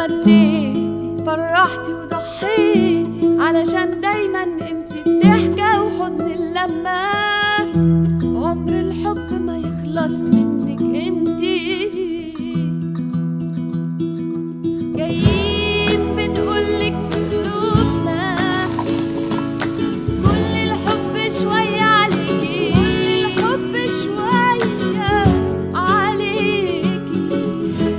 وديتي فرحتي وضحيتي علشان دايما انت الضحكة وحضن اللمة عمر الحب ما يخلص منك انت